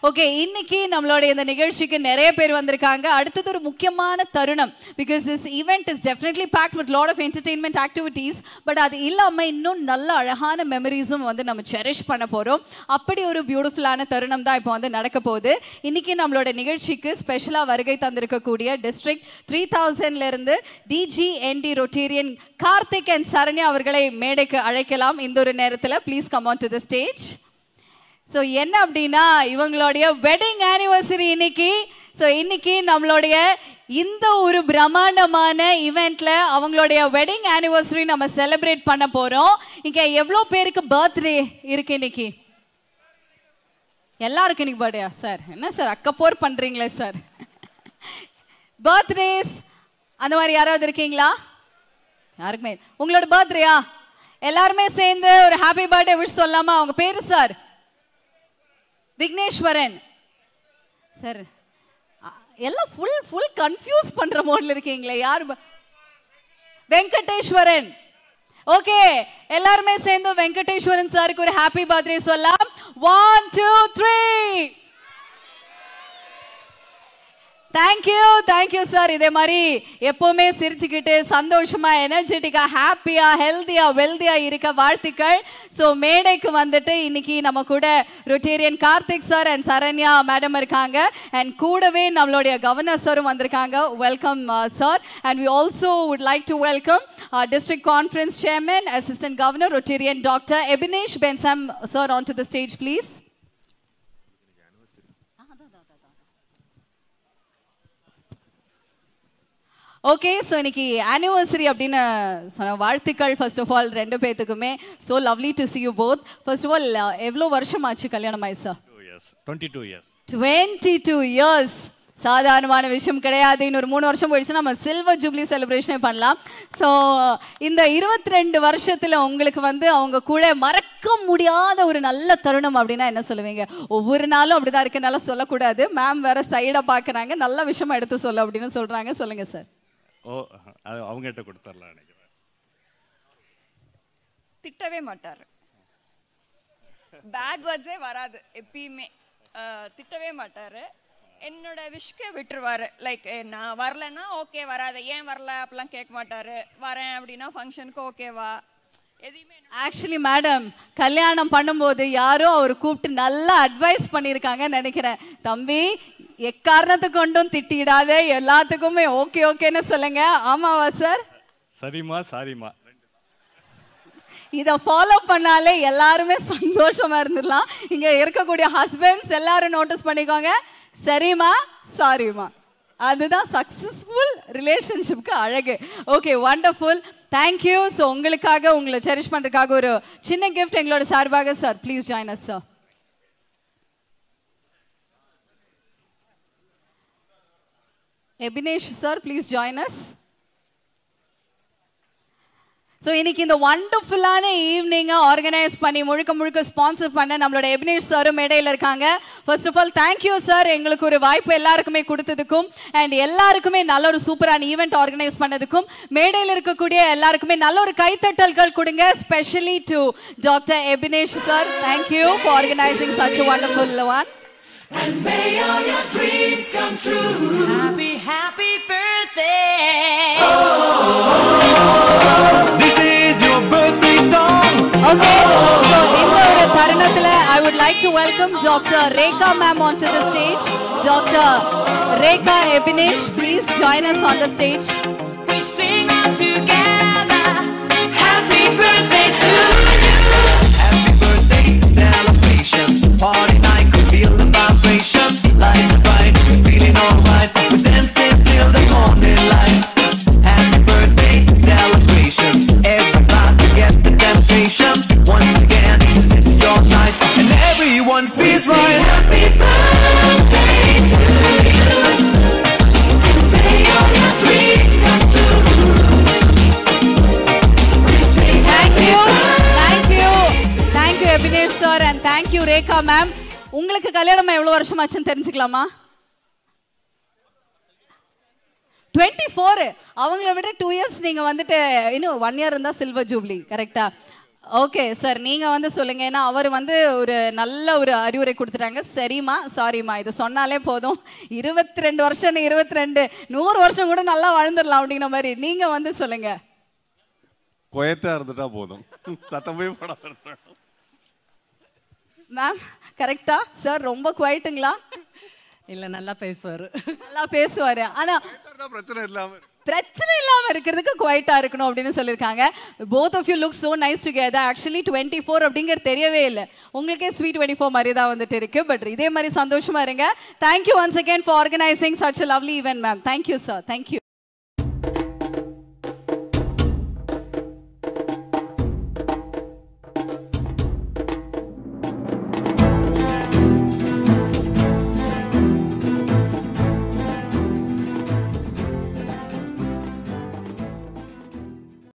Okay இன்னைக்கு நம்மளோட இந்த நிகழ்ச்சிக்கு நிறைய பேர் வந்திருக்காங்க அடுத்தது ஒரு முக்கியமான தருணம் because this event is definitely packed with lot of entertainment activities but அது இல்லாமல் இன்னும் நல்ல அழகான மெமரிஸும் வந்து நம்ம செரிஷ் பண்ண போகிறோம் அப்படி ஒரு பியூட்டிஃபுல்லான தருணம் தான் இப்போ வந்து நடக்க போகுது இன்னைக்கு நம்மளோட நிகழ்ச்சிக்கு ஸ்பெஷலாக வருகை தந்திருக்கக்கூடிய டிஸ்ட்ரிக்ட் த்ரீ தௌசண்ட்லேருந்து DGND Rotarian Karthik and Saranya அவர்களை மேடைக்கு அழைக்கலாம் இந்த ஒரு நேரத்தில் please come on to the stage so என்ன அப்படின்னா இவங்களுடைய வெட்டிங் ஆனிவர்சரி இன்னைக்கு ஸோ இன்னைக்கு நம்மளுடைய இந்த ஒரு பிரம்மாண்டமான இவெண்ட்ல அவங்களுடைய வெட்டிங் ஆனிவர்சரி நம்ம செலிப்ரேட் பண்ண போறோம் இங்க எவ்வளோ பேருக்கு பர்த்டே இருக்கு இன்னைக்கு எல்லாருக்கும் இன்னைக்கு பர்த்டேயா சார் என்ன சார் அக்கப்போர் பண்றீங்களே சார் பர்த்டேஸ் அந்த மாதிரி யாராவது இருக்கீங்களா யாருக்குமே உங்களோட பர்த்டேயா எல்லாருமே சேர்ந்து ஒரு ஹாப்பி பர்த்டே விஷ் சொல்லாமா அவங்க பேரு சார் விக்னேஸ்வரன் சார் அ- எல்லாம் ஃபுல் ஃபுல் கன்ஃபியூஸ் பண்ற மோட்ல இருக்கீங்களே யார் ப- வெங்கடேஸ்வரன் ஓகே எல்லாருமே சேர்ந்து வெங்கடேஸ்வரன் சாருக்கு ஒரு ஹாப்பி பர்த்டே சொல்லலாம் one two three thank you thank you sir இதே மாதிரி எப்பவுமே சிரிச்சுக்கிட்டு சந்தோஷமா எனர்ஜெட்டிக்கா ஹாப்பியா ஹெல்த்தியா வெல்தியா இருக்க வாழ்த்துக்கள் ஸோ மேடைக்கு வந்துட்டு இன்னைக்கு நம்ம கூட Rotarian Karthik sir and Saranya madam இருக்காங்க அண்ட் கூடவே நம்மளுடைய கவர்னர் சாரும் வந்திருக்காங்க welcome sir and we also would like to welcome district conference chairman assistant governor Rotarian doctor Ebinesh Bensam sir on to the stage please okay so இன்னைக்கு ஆனிவர்சரி அப்படின்னு சொன்ன வாழ்த்துக்கள் first of all ரெண்டு பேர்த்துக்குமே so lovely to see you both first of all எவ்வளோ வருஷம் ஆச்சு கல்யாணம் ஆயி sir two years twenty two years twenty two years சாதாரணமான விஷயம் கிடையாது இன்னொரு மூணு வருஷம் போயிடுச்சுன்னா நம்ம சில்வர் ஜூப்ளி செலிப்ரேஷனே பண்ணலாம் ஸோ இந்த இருபத்தி ரெண்டு வருஷத்தில் உங்களுக்கு வந்து அவங்க கூட மறக்க முடியாத ஒரு நல்ல தருணம் அப்படின்னா என்ன சொல்லுவீங்க ஒவ்வொரு நாளும் அப்படிதான் இருக்கனால சொல்லக்கூடாது மேம் வேற சைடாக பார்க்குறாங்க நல்ல விஷயமா எடுத்து சொல்ல அப்படின்னு சொல்கிறாங்க சொல்லுங்கள் சார் ஓ அது அவங்ககிட்ட கொடுத்துடலாம் நினைக்கிறேன் திட்டவே மாட்டார் பேட் வேர்ட்ஸே வராது எப்பயுமே அஹ், திட்டவே மாட்டார் என்னோட விஷக்கு விட்டுருவாரு லைக் நான் வரலன்னா ஓகே வராது ஏன் வரல அப்படிலாம் கேட்க மாட்டாரு வரேன் அப்படின்னா ஃபங்க்ஷனுக்கு ஓகேவா எதையுமே ஆக்சுவலி மேடம் கல்யாணம் பண்ணும்போது யாரோ அவர் கூப்பிட்டு நல்லா அட்வைஸ் பண்ணியிருக்காங்கன்னு நினைக்கிறேன் தம்பி எக்காரணத்தை கொண்டும் திட்டிடாத எல்லாத்துக்குமே ஓகே ஓகேன்னு சொல்லுங்க ஆமாவா சார் சரிம்மா சாரிம்மா இதை ஃபாலோ பண்ணாலே எல்லாருமே சந்தோஷமா இருந்துடலாம் இங்க இருக்கக்கூடிய ஹஸ்பண்ட்ஸ் எல்லாரும் நோட்டீஸ் பண்ணிக்கோங்க சரிம்மா சாரிம்மா அதுதான் சக்ஸஸ்ஃபுல் ரிலேஷன்ஷிப்க்கு அழகு ஓகே வண்டர்ஃபுல் தேங்க்யூ ஸோ உங்களுக்காக உங்களை செரிஷ் பண்ணுறதுக்காக ஒரு சின்ன கிஃப்ட் எங்களோட சார்பாக sir please join us sir Ebinesh sir please join us so இன்னைக்கு இந்த வண்டர்ஃபுல்லான ஈவினிங்கை ஆர்கனைஸ் பண்ணி முழுக்க முழுக்க ஸ்பான்சர் பண்ண நம்மளோட எபினேஷ் சாரும் மேடையில் இருக்காங்க first of all thank you sir எங்களுக்கு ஒரு வாய்ப்பு எல்லாருக்குமே கொடுத்ததுக்கும் அண்ட் எல்லாருக்குமே நல்ல ஒரு சூப்பரான ஈவெண்ட் ஆர்கனைஸ் பண்ணதுக்கும் மேடையில் இருக்கக்கூடிய எல்லாருக்குமே நல்ல ஒரு கைத்தட்டல்கள் கொடுங்க specially to doctor Ebinesh sir thank you for organising such wonderful one May all your dreams come true. Happy, happy birthday. This is your birthday song. Okay so இந்த ஒரு தருணத்தில் I would like to welcome doctor Rekha ma'am on to the stage doctor Rekha Ebinesh please join us on the stage We sing all together. Happy birthday to you. Happy birthday celebration. Party night, could feel the vibration. Lights are bright, we're feeling alright. We're dancing till the morning light. Happy birthday celebration. Everybody get the temptation. Once again, this is your night. And everyone feels right. Happy birthday to you. May all your dreams come true. Thank you thank you thank you Ebinesh sir and thank you Rekha ma'am உங்களுக்கு கல்யாணம் எவ்வளோ வருஷம் ஆச்சுன்னு தெரிஞ்சுக்கலாமா twenty four அவங்கள விட two years நீங்கள் வந்துட்டு இன்னும் ஒன் இயர் இருந்தால் சில்வர் ஜூப்ளி கரெக்டா ஓகே சார் நீங்க வந்து சொல்லுங்க ஏன்னா அவர் வந்து ஒரு நல்ல ஒரு அறிவுரை கொடுத்துட்டாங்க சரிம்மா சாரிம்மா இது சொன்னாலே போதும் இருபத்தி ரெண்டு வருஷம் இருபத்தி ரெண்டு நூறு வருஷம் கூட நல்லா வாழ்ந்துடலாம் அப்படிங்கிற மாதிரி நீங்க வந்து சொல்லுங்க குவைட்டா இருந்துட்டா போதும் சத்தமே போடாம இருக்கணும். மேம் கரெக்டா சார் ரொம்ப குவைட்டுங்களா இல்ல நல்லா பேசுவாரு நல்லா பேசுவாரு ஆனா குவைட்டா இருந்தா பிரச்சனை இல்லாம இருக்கு. பிரச்சனை இல்லாம இருக்கிறதுக்கு குவைட்டா இருக்கணும் அப்படின்னு சொல்லியிருக்காங்க both of you look so nice together actually twenty four அப்படிங்கிறது தெரியவே இல்லை உங்களுக்கே ஸ்வீட் டுவெண்ட்டி ஃபோர் மாதிரி தான் வந்துட்டு இருக்கு பட் இதே மாதிரி சந்தோஷமா இருங்க thank you once again for organising such lovely event ma'am thank you sir thank you